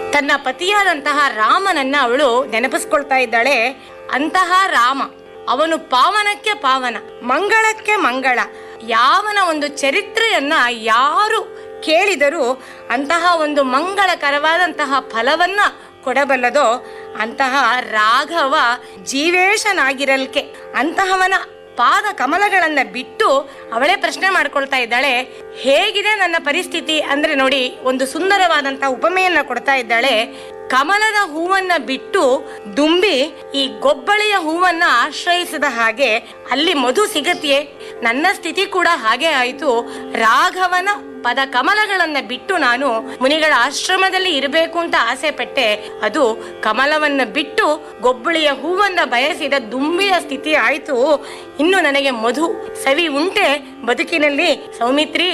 ತನ್ನ ಪತಿಯಾದಂತಹ ರಾಮನನ್ನ ಅವಳು ನೆನಪಿಸ್ಕೊಳ್ತಾ ಇದ್ದಾಳೆ ಅಂತಹ ರಾಮ ಅವನು ಪಾವನಕ್ಕೆ ಪಾವನ ಮಂಗಳಕ್ಕೆ ಮಂಗಳ ಯಾವನ ಒಂದು ಚರಿತ್ರೆಯನ್ನ ಯಾರು ಕೇಳಿದರೂ ಅಂತಹ ಒಂದು ಮಂಗಳಕರವಾದಂತಹ ಫಲವನ್ನ ಕೊಡಬಲ್ಲದೋ ಅಂತಹ ರಾಘವ ಜೀವೇಶನಾಗಿರಲ್ಕೆ ಅಂತಹವನ ಪಾದ ಕಮಲಗಳನ್ನ ಬಿಟ್ಟು ಅವಳೇ ಪ್ರಶ್ನೆ ಮಾಡ್ಕೊಳ್ತಾ ಇದ್ದಾಳೆ ಹೇಗಿದೆ ನನ್ನ ಪರಿಸ್ಥಿತಿ ಅಂದ್ರೆ ನೋಡಿ ಒಂದು ಸುಂದರವಾದಂತಹ ಉಪಮೆಯನ್ನ ಕೊಡ್ತಾ ಇದ್ದಾಳೆ ಕಮಲದ ಹೂವನ್ನ ಬಿಟ್ಟು ದುಂಬಿ ಈ ಗೊಬ್ಬಳೆಯ ಹೂವನ್ನ ಆಶ್ರಯಿಸಿದ ಹಾಗೆ ಅಲ್ಲಿ ಮಧು ಸಿಗತಿಯೇ ನನ್ನ ಸ್ಥಿತಿ ಕೂಡ ಹಾಗೆ ಆಯಿತು ರಾಘವನ ಪದ ಕಮಲಗಳನ್ನ ಬಿಟ್ಟು ನಾನು ಮುನಿಗಳ ಆಶ್ರಮದಲ್ಲಿ ಇರಬೇಕು ಅಂತ ಆಸೆ ಪಟ್ಟೆ ಅದು ಕಮಲವನ್ನ ಬಿಟ್ಟು ಗೊಬ್ಬಳಿಯ ಹೂವನ್ನ ಬಯಸಿದ ದುಂಬಿಯ ಸ್ಥಿತಿ ಆಯ್ತು ಇನ್ನು ನನಗೆ ಮಧು ಸವಿ ಉಂಟೆ ಬದುಕಿನಲ್ಲಿ ಸೌಮಿತ್ರಿ